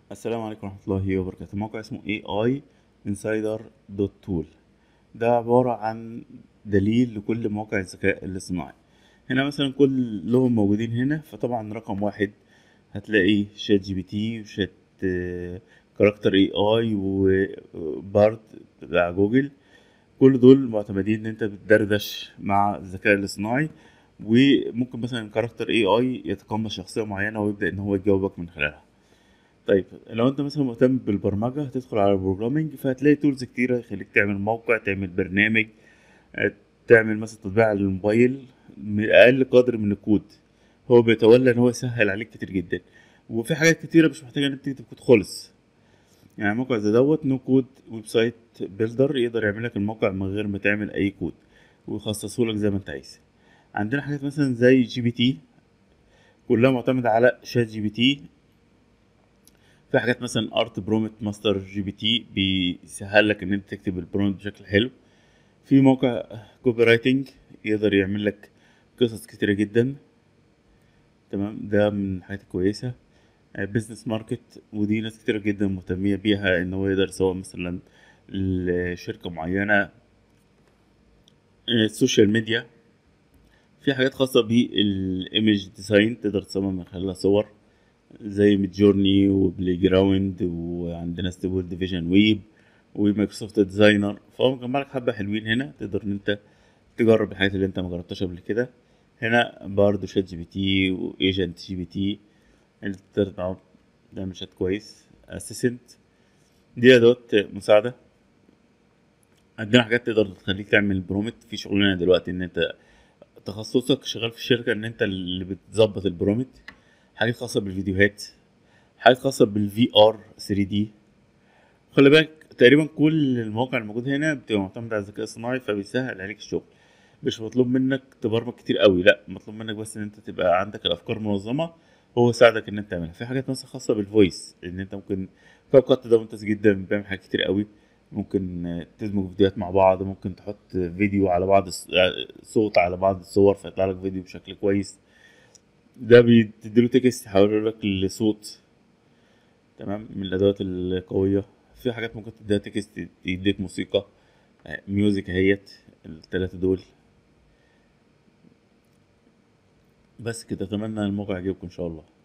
السلام عليكم ورحمة الله وبركاته موقع اسمه AI Insider دوت تول ده عبارة عن دليل لكل مواقع الذكاء الاصطناعي هنا مثلا كلهم موجودين هنا فطبعا رقم واحد هتلاقي شات جي بي تي وشات آه، كاركتر اي اي وبارد بتاع جوجل كل دول معتمدين ان انت بتدردش مع الذكاء الاصطناعي وممكن مثلا كاركتر اي اي يتقمص شخصية معينة ويبدأ ان هو يجاوبك من خلالها طيب لو انت مثلا مهتم بالبرمجة هتدخل على البروجرامينج فهتلاقي تولز كتيرة يخليك تعمل موقع تعمل برنامج آه، تعمل مثلا تطبيق على الموبايل بأقل قدر من الكود هو بيتولى ان هو يسهل عليك كتير جدا وفي حاجات كتيرة مش محتاجة ان انت تكتب كود خالص يعني موقع زي دوت نو كود ويب سايت بيلدر يقدر يعمل لك الموقع من غير ما تعمل اي كود ويخصصه لك زي ما انت عايز عندنا حاجات مثلا زي جي بي تي كلها معتمدة على شات جي بي تي في حاجات مثلا ارت برومت ماستر جي بي تي بيسهل لك ان انت تكتب البرومت بشكل حلو في موقع كوبي رايتنج يقدر يعمل لك قصص كتيرة جدا تمام ده من الحاجات الكويسة بزنس ماركت ودي ناس كتيرة جدا مهتمية بيها ان هو يقدر يسوق مثلا لشركة معينة السوشيال ميديا في حاجات خاصة بالايمج ديزاين تقدر تصمم من خلالها صور زي ميدجورني وبلاي جراوند وعندنا ستيبل ديفيجن ويب ومايكروسوفت ديزاينر فهو مجمع لك حبة حلوين هنا تقدر ان انت تجرب الحاجات اللي انت ما جربتهاش قبل كده هنا برضه شات جي بي تي وايجنت جي بي تي اللي تقدر تعمل شات كويس اسيسنت دي ادوات مساعدة عندنا حاجات تقدر تخليك تعمل برومت في شغلنا دلوقتي ان انت تخصصك شغال في الشركة ان انت اللي بتظبط البرومت حاجات خاصة بالفيديوهات حاجات خاصة بالفي ار 3 دي خلي بالك تقريبا كل المواقع الموجودة هنا بتبقى معتمدة على الذكاء الصناعي فبيسهل عليك الشغل مش مطلوب منك تبرمج كتير قوي لا مطلوب منك بس ان انت تبقى عندك الافكار منظمة هو يساعدك ان انت تعملها في حاجات مثلا خاصة بالفويس ان انت ممكن كاب كات ده ممتاز جدا بيعمل حاجات كتير قوي ممكن آه، تدمج فيديوهات مع بعض ممكن تحط فيديو على بعض الص- آه، صوت على بعض الصور فيطلع لك فيديو بشكل كويس ده بتديله تكست يحوله لك لصوت تمام من الادوات القويه في حاجات ممكن تديها تكست يديك موسيقى آه، ميوزك اهيت التلاتة دول بس كده اتمنى الموقع يعجبكم ان شاء الله